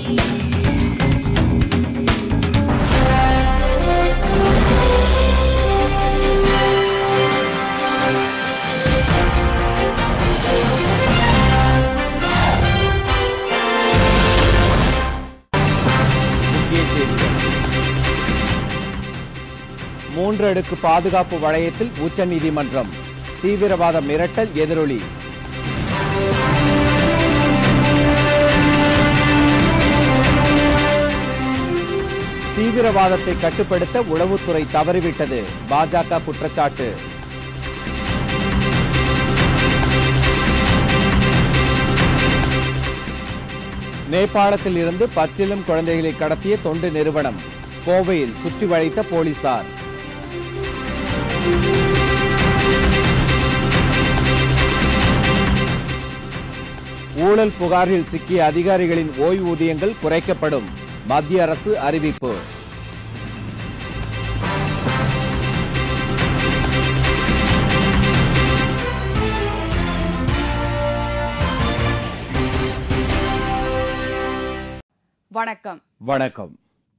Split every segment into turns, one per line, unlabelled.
முக்கிய செய்திகள் மூன்று அடுக்கு பாதுகாப்பு வளையத்தில் உச்சநீதிமன்றம் தீவிரவாத மிரட்டல் எதிரொலி தீவிரவாதத்தை கட்டுப்படுத்த உளவுத்துறை தவறிவிட்டது பாஜக குற்றச்சாட்டு நேபாளத்தில் இருந்து பச்சிலம் குழந்தைகளை கடத்திய தொண்டு நிறுவனம் கோவையில் சுற்றி வளைத்த போலீசார் ஊழல் புகாரில் சிக்கிய அதிகாரிகளின் ஓய்வூதியங்கள் குறைக்கப்படும் மத்திய அரசு அறிவிப்பு
வணக்கம்
வணக்கம்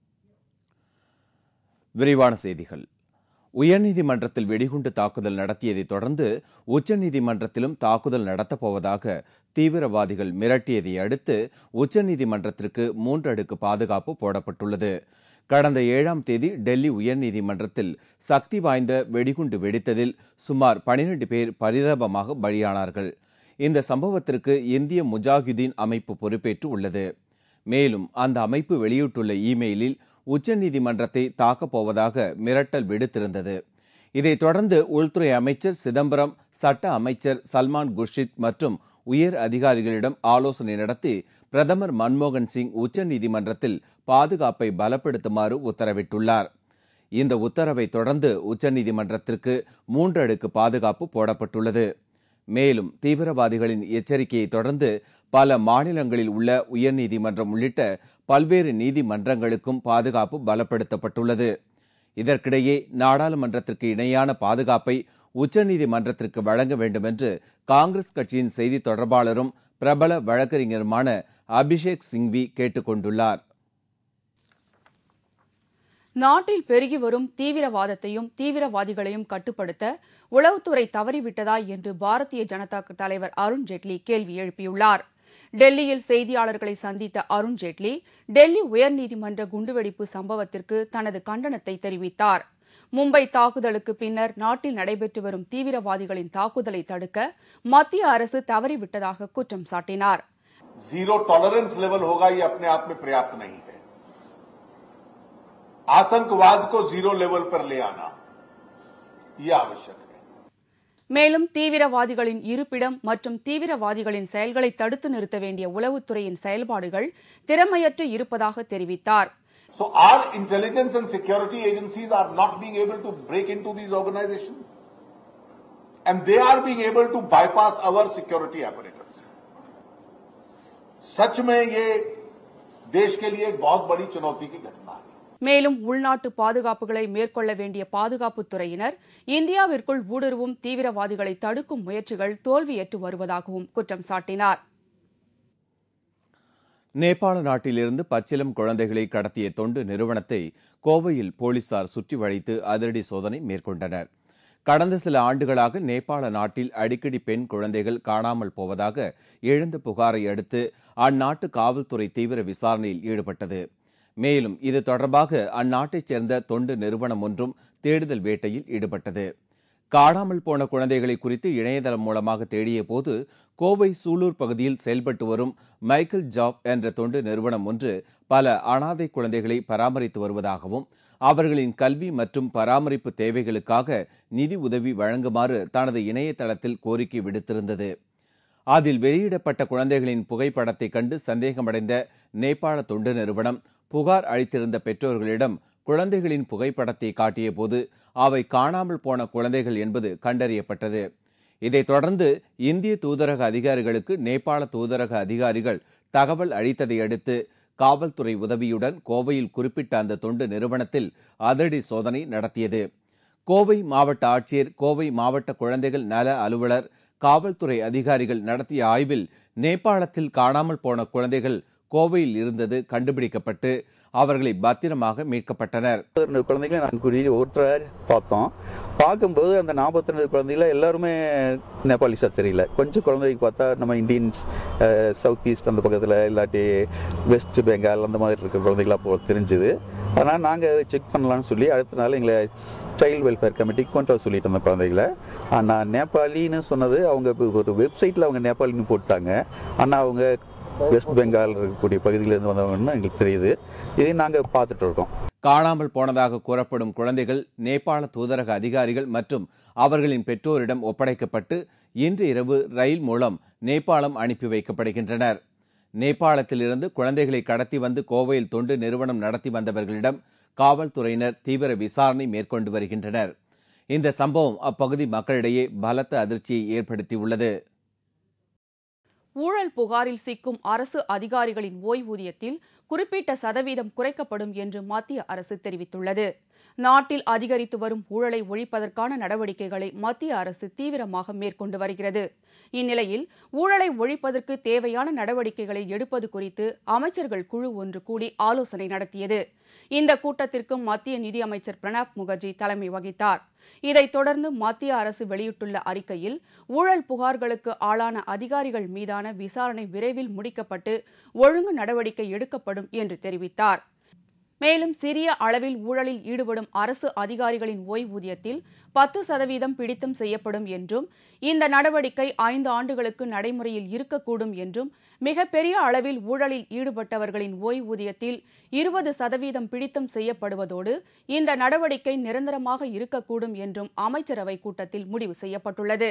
விரிவான செய்திகள் உயர்நீதிமன்றத்தில் வெடிகுண்டு தாக்குதல் நடத்தியதை தொடர்ந்து உச்சநீதிமன்றத்திலும் தாக்குதல் நடத்தப் போவதாக தீவிரவாதிகள் மிரட்டியதை அடுத்து உச்சநீதிமன்றத்திற்கு மூன்று அடுக்கு பாதுகாப்பு போடப்பட்டுள்ளது கடந்த ஏழாம் தேதி டெல்லி உயர்நீதிமன்றத்தில் சக்தி வாய்ந்த வெடிகுண்டு வெடித்ததில் சுமார் 12 பேர் பரிதாபமாக பலியானார்கள் இந்த சம்பவத்திற்கு இந்திய முஜாஹிதீன் அமைப்பு பொறுப்பேற்று உள்ளது மேலும் அந்த அமைப்பு வெளியிட்டுள்ள இமெயிலில் உச்சநீதிமன்றத்தை தாக்கப் போவதாக மிரட்டல் விடுத்திருந்தது இதைத் தொடர்ந்து உள்துறை அமைச்சர் சிதம்பரம் சட்ட அமைச்சர் சல்மான் குர்ஷித் மற்றும் உயர் அதிகாரிகளிடம் ஆலோசனை நடத்தி பிரதமர் மன்மோகன் சிங் உச்சநீதிமன்றத்தில் பாதுகாப்பை பலப்படுத்துமாறு உத்தரவிட்டுள்ளார் இந்த உத்தரவை தொடர்ந்து உச்சநீதிமன்றத்திற்கு மூன்று அடுக்கு பாதுகாப்பு போடப்பட்டுள்ளது மேலும் தீவிரவாதிகளின் எச்சரிக்கையை தொடர்ந்து பல மாநிலங்களில் உள்ள உயர்நீதிமன்றம் உள்ளிட்ட பல்வேறு நீதிமன்றங்களுக்கும் பாதுகாப்பு பலப்படுத்தப்பட்டுள்ளது இதற்கிடையே நாடாளுமன்றத்திற்கு இணையான பாதுகாப்பை உச்சநீதிமன்றத்திற்கு வழங்க வேண்டும் என்று காங்கிரஸ் கட்சியின் செய்தி தொடர்பாளரும் பிரபல வழக்கறிஞருமான அபிஷேக் சிங்வி கேட்டுக் கொண்டுள்ளார்
நாட்டில் பெருகி வரும் தீவிரவாதத்தையும் தீவிரவாதிகளையும் கட்டுப்படுத்த உளவுத்துறை தவறிவிட்டதா என்று பாரதிய ஜனதா தலைவர் அருண் ஜேட்லி கேள்வி எழுப்பியுள்ளார் டெல்லியில் செய்தியாளர்களை சந்தித்த அருண் ஜேட்லி டெல்லி உயர்நீதிமன்ற குண்டுவெடிப்பு சம்பவத்திற்கு தனது கண்டனத்தை தெரிவித்தார் மும்பை தாக்குதலுக்கு பின்னர் நாட்டில் நடைபெற்று வரும் தீவிரவாதிகளின் தாக்குதலை தடுக்க மத்திய அரசு தவறிவிட்டதாக குற்றம் சாட்டினார்
जीरो टॉलरेंस लेवल होगा ये अपने आप में पर्याप्त नहीं है आतंकवाद को जीरो लेवल पर ले आना ये आवश्यक है
மேலும் தீவிரவாதிகளின் இருப்பிடம் மற்றும் தீவிரவாதிகளின் செயல்களை தடுத்து நிறுத்த வேண்டிய உளவுத்துறையின் செயல்பாடுகள் திறமையற்று இருப்பதாக தெரிவித்தார்
So our intelligence and security agencies are not being able to break into these organizations. And they are being able to bypass our security apparatus. सच में ये देश के लिए एक बहुत बड़ी चुनौती की घटना है
மேலும் உள்நாட்டு பாதுகாப்புகளை மேற்கொள்ள வேண்டிய பாதுகாப்புத் துறையினர் இந்தியாவிற்குள் ஊடுருவும் தீவிரவாதிகளை தடுக்கும் முயற்சிகள் தோல்வியற்று வருவதாகவும் குற்றம் சாட்டினார்
நேபாள நாட்டிலிருந்து பச்சிலம் குழந்தைகளை கடத்திய தொண்டு நிறுவனத்தை கோவையில் போலீசார் சுற்றி வளைத்து அதிரடி சோதனை மேற்கொண்டனர் கடந்த சில ஆண்டுகளாக நேபாள நாட்டில் அடிக்கடி பெண் குழந்தைகள் காணாமல் போவதாக எழுந்த புகாரை அடுத்து அந்நாட்டு காவல்துறை தீவிர விசாரணையில் ஈடுபட்டது மேலும் இது தொடர்பாக அந்நாட்டைச் சேர்ந்த தொண்டு நிறுவனம் ஒன்றும் தேடுதல் வேட்டையில் ஈடுபட்டது காணாமல் போன குழந்தைகளை குறித்து இணையதளம் மூலமாக தேடிய போது கோவை சூலூர் பகுதியில் செயல்பட்டு வரும் மைக்கேல் ஜாப் என்ற தொண்டு நிறுவனம் ஒன்று பல அனாதை குழந்தைகளை பராமரித்து வருவதாகவும் அவர்களின் கல்வி மற்றும் பராமரிப்பு தேவைகளுக்காக நிதி உதவி வழங்குமாறு தனது இணையதளத்தில் கோரிக்கை விடுத்திருந்தது அதில் வெளியிடப்பட்ட குழந்தைகளின் புகைப்படத்தை கண்டு சந்தேகமடைந்த நேபாள தொண்டு நிறுவனம் புகார் அளித்திருந்த பெற்றோர்களிடம் குழந்தைகளின் புகைப்படத்தை காட்டியபோது அவை காணாமல் போன குழந்தைகள் என்பது கண்டறியப்பட்டது இதைத் தொடர்ந்து இந்திய தூதரக அதிகாரிகளுக்கு நேபாள தூதரக அதிகாரிகள் தகவல் அளித்ததை அடுத்து காவல்துறை உதவியுடன் கோவையில் குறிப்பிட்ட அந்த தொண்டு நிறுவனத்தில் அதிரடி சோதனை நடத்தியது கோவை மாவட்ட ஆட்சியர் கோவை மாவட்ட குழந்தைகள் நல அலுவலர் காவல்துறை அதிகாரிகள் நடத்திய ஆய்வில் நேபாளத்தில் காணாமல் போன குழந்தைகள் கோவையில் இருந்தது கண்டுபிடிக்கப்பட்டு அவர்களை பத்திரமாக மீட்கப்பட்டனர்
ரெண்டு குழந்தைகளை நாங்கள் கூட்டிட்டு ஒருத்தர் பார்த்தோம் பார்க்கும்போது அந்த நாற்பத்தி ரெண்டு குழந்தைகள எல்லாருமே நேபாளிஸாக தெரியல கொஞ்சம் குழந்தைக்கு பார்த்தா நம்ம இந்தியன்ஸ் சவுத் ஈஸ்ட் அந்த பக்கத்தில் இல்லாட்டி வெஸ்ட் பெங்கால் அந்த மாதிரி இருக்கிற குழந்தைகளா போ தெரிஞ்சுது அதனால் நாங்கள் செக் பண்ணலாம்னு சொல்லி அடுத்த நாள் எங்களை சைல்டு வெல்ஃபேர் கமிட்டிக்கு கொண்டு வர சொல்லிட்டு அந்த குழந்தைகளை ஆனால் நேபாளின்னு சொன்னது அவங்க இப்ப ஒரு வெப்சைட்டில் அவங்க நேபாளின்னு போட்டாங்க ஆனால் அவங்க வெஸ்ட் பெங்கால் இருக்கக்கூடிய பகுதியிலேருந்து வந்தவங்கன்னு எங்களுக்கு தெரியுது இதை நாங்கள் பார்த்துட்டு இருக்கோம்
காணாமல் போனதாக கூறப்படும் குழந்தைகள் நேபாள தூதரக அதிகாரிகள் மற்றும் அவர்களின் பெற்றோரிடம் ஒப்படைக்கப்பட்டு இன்று இரவு ரயில் மூலம் நேபாளம் அனுப்பி வைக்கப்படுகின்றனர் நேபாளத்திலிருந்து குழந்தைகளை கடத்தி வந்து கோவையில் தொண்டு நிறுவனம் நடத்தி வந்தவர்களிடம் காவல்துறையினர் தீவிர விசாரணை மேற்கொண்டு வருகின்றனர் இந்த சம்பவம் அப்பகுதி மக்களிடையே பலத்த அதிர்ச்சியை ஏற்படுத்தியுள்ளது
ஊழல் புகாரில் சிக்கும் அரசு அதிகாரிகளின் ஓய்வூதியத்தில் குறிப்பிட்ட சதவீதம் குறைக்கப்படும் என்று மத்திய அரசு தெரிவித்துள்ளது நாட்டில் அதிகரித்து வரும் ஊழலை ஒழிப்பதற்கான நடவடிக்கைகளை மத்திய அரசு தீவிரமாக மேற்கொண்டு வருகிறது இந்நிலையில் ஊழலை ஒழிப்பதற்கு தேவையான நடவடிக்கைகளை எடுப்பது குறித்து அமைச்சர்கள் குழு ஒன்று கூடி ஆலோசனை நடத்தியது இந்த கூட்டத்திற்கு மத்திய நிதியமைச்சர் பிரணாப் முகர்ஜி தலைமை வகித்தார் இதைத் தொடர்ந்து மத்திய அரசு வெளியிட்டுள்ள அறிக்கையில் ஊழல் புகார்களுக்கு ஆளான அதிகாரிகள் மீதான விசாரணை விரைவில் முடிக்கப்பட்டு ஒழுங்கு நடவடிக்கை எடுக்கப்படும் என்று தெரிவித்தார் மேலும் சிறிய அளவில் ஊழலில் ஈடுபடும் அரசு அதிகாரிகளின் ஓய்வூதியத்தில் பத்து சதவீதம் பிடித்தம் செய்யப்படும் என்றும் இந்த நடவடிக்கை ஐந்து ஆண்டுகளுக்கு நடைமுறையில் இருக்கக்கூடும் என்றும் மிகப்பெரிய அளவில் ஊழலில் ஈடுபட்டவர்களின் ஓய்வூதியத்தில் இருபது சதவீதம் பிடித்தம் செய்யப்படுவதோடு இந்த நடவடிக்கை நிரந்தரமாக இருக்கக்கூடும் என்றும் அமைச்சரவை கூட்டத்தில் முடிவு செய்யப்பட்டுள்ளது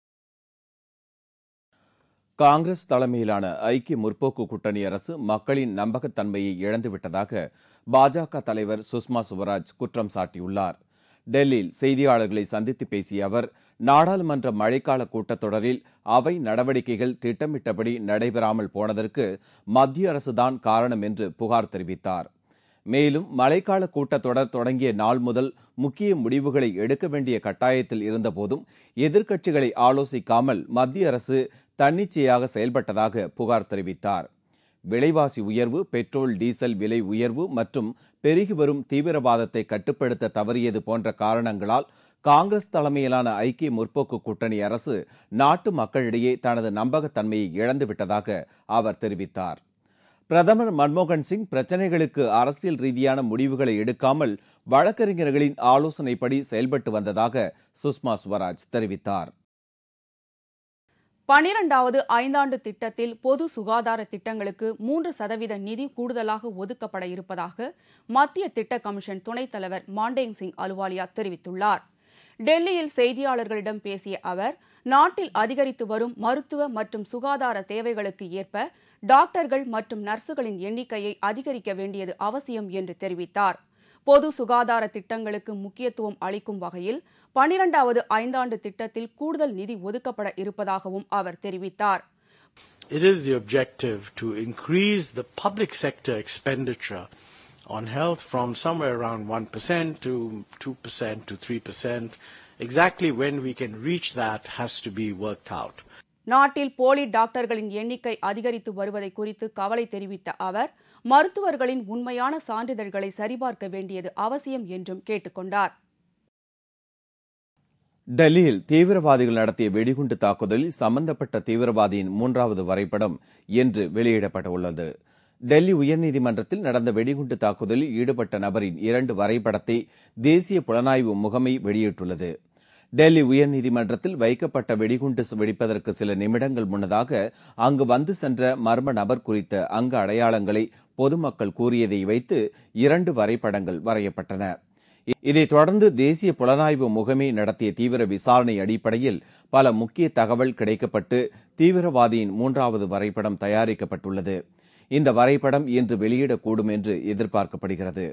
காங்கிரஸ் தலைமையிலான ஐக்கிய முற்போக்கு கூட்டணி அரசு மக்களின் நம்பகத்தன்மையை இழந்துவிட்டதாக பாஜக தலைவர் சுஷ்மா சுவராஜ் குற்றம் சாட்டியுள்ளார் டெல்லியில் செய்தியாளர்களை சந்தித்து பேசிய அவர் நாடாளுமன்ற மழைக்கால கூட்டத்தொடரில் அவை நடவடிக்கைகள் திட்டமிட்டபடி நடைபெறாமல் போனதற்கு மத்திய அரசுதான் காரணம் என்று புகார் தெரிவித்தார் மேலும் மழைக்கால கூட்டத்தொடர் தொடங்கிய நாள் முதல் முக்கிய முடிவுகளை எடுக்க வேண்டிய கட்டாயத்தில் இருந்தபோதும் எதிர்க்கட்சிகளை ஆலோசிக்காமல் மத்திய அரசு தன்னிச்சையாக செயல்பட்டதாக புகார் தெரிவித்தார் விலைவாசி உயர்வு பெட்ரோல் டீசல் விலை உயர்வு மற்றும் பெருகி வரும் தீவிரவாதத்தை கட்டுப்படுத்த தவறியது போன்ற காரணங்களால் காங்கிரஸ் தலைமையிலான ஐக்கிய முற்போக்கு கூட்டணி அரசு நாட்டு மக்களிடையே தனது நம்பகத்தன்மையை இழந்துவிட்டதாக அவர் தெரிவித்தார் பிரதமர் மன்மோகன் சிங் பிரச்சனைகளுக்கு அரசியல் ரீதியான முடிவுகளை எடுக்காமல் வழக்கறிஞர்களின் ஆலோசனைப்படி செயல்பட்டு வந்ததாக சுஷ்மா ஸ்வராஜ் தெரிவித்தார்
பனிரெண்டாவது ஐந்தாண்டு திட்டத்தில் பொது சுகாதார திட்டங்களுக்கு மூன்று சதவீத நிதி கூடுதலாக ஒதுக்கப்பட இருப்பதாக மத்திய திட்ட கமிஷன் துணைத் தலைவர் மாண்டேங் சிங் அலுவாலியா தெரிவித்துள்ளார் டெல்லியில் செய்தியாளர்களிடம் பேசிய அவர் நாட்டில் அதிகரித்து வரும் மருத்துவ மற்றும் சுகாதார தேவைகளுக்கு ஏற்ப டாக்டர்கள் மற்றும் நர்சுகளின் எண்ணிக்கையை அதிகரிக்க வேண்டியது அவசியம் என்று தெரிவித்தார் பொது சுகாதார திட்டங்களுக்கு முக்கியத்துவம் அளிக்கும் வகையில் பனிரெண்டாவது ஐந்தாண்டு திட்டத்தில் கூடுதல் நிதி ஒதுக்கப்பட இருப்பதாகவும் அவர் தெரிவித்தார்
It is the objective to increase the public sector expenditure on health from somewhere around 1% to 2% to 3%. Exactly when we can reach that has to be worked out.
நாட்டில் போலி டாக்டர்களின் எண்ணிக்கை அதிகரித்து வருவதை குறித்து கவலை தெரிவித்த அவர் மருத்துவர்களின் உண்மையான சான்றிதழ்களை சரிபார்க்க வேண்டியது அவசியம் என்றும் கேட்டுக் கொண்டார்
டெல்லியில் தீவிரவாதிகள் நடத்திய வெடிகுண்டு தாக்குதலில் சம்பந்தப்பட்ட தீவிரவாதியின் மூன்றாவது வரைபடம் இன்று வெளியிடப்பட்டுள்ளது டெல்லி உயர்நீதிமன்றத்தில் நடந்த வெடிகுண்டு தாக்குதலில் ஈடுபட்ட நபரின் இரண்டு வரைபடத்தை தேசிய புலனாய்வு முகமை வெளியிட்டுள்ளது டெல்லி உயர்நீதிமன்றத்தில் வைக்கப்பட்ட வெடிகுண்டு வெடிப்பதற்கு சில நிமிடங்கள் முன்னதாக அங்கு வந்து சென்ற மர்ம நபர் குறித்த அங்க அடையாளங்களை பொதுமக்கள் கூறியதை வைத்து இரண்டு வரைபடங்கள் வரையப்பட்டன இதைத் தொடர்ந்து தேசிய புலனாய்வு முகமை நடத்திய தீவிர விசாரணை அடிப்படையில் பல முக்கிய தகவல் கிடைக்கப்பட்டு தீவிரவாதியின் மூன்றாவது வரைபடம் தயாரிக்கப்பட்டுள்ளது இந்த வரைபடம் இன்று வெளியிடக்கூடும் என்று எதிர்பார்க்கப்படுகிறது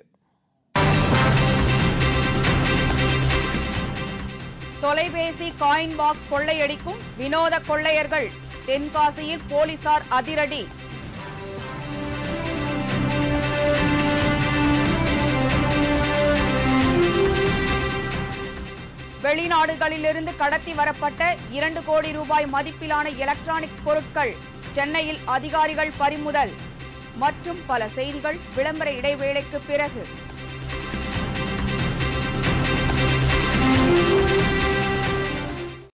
தொலைபேசி காயின் பாக்ஸ் கொள்ளையடிக்கும் வினோத கொள்ளையர்கள் தென்காசியில் போலீசார் அதிரடி வெளிநாடுகளிலிருந்து கடத்தி வரப்பட்ட இரண்டு கோடி ரூபாய் மதிப்பிலான எலக்ட்ரானிக்ஸ் பொருட்கள் சென்னையில் அதிகாரிகள் பறிமுதல் மற்றும் பல செய்திகள் விளம்பர இடைவேளைக்கு பிறகு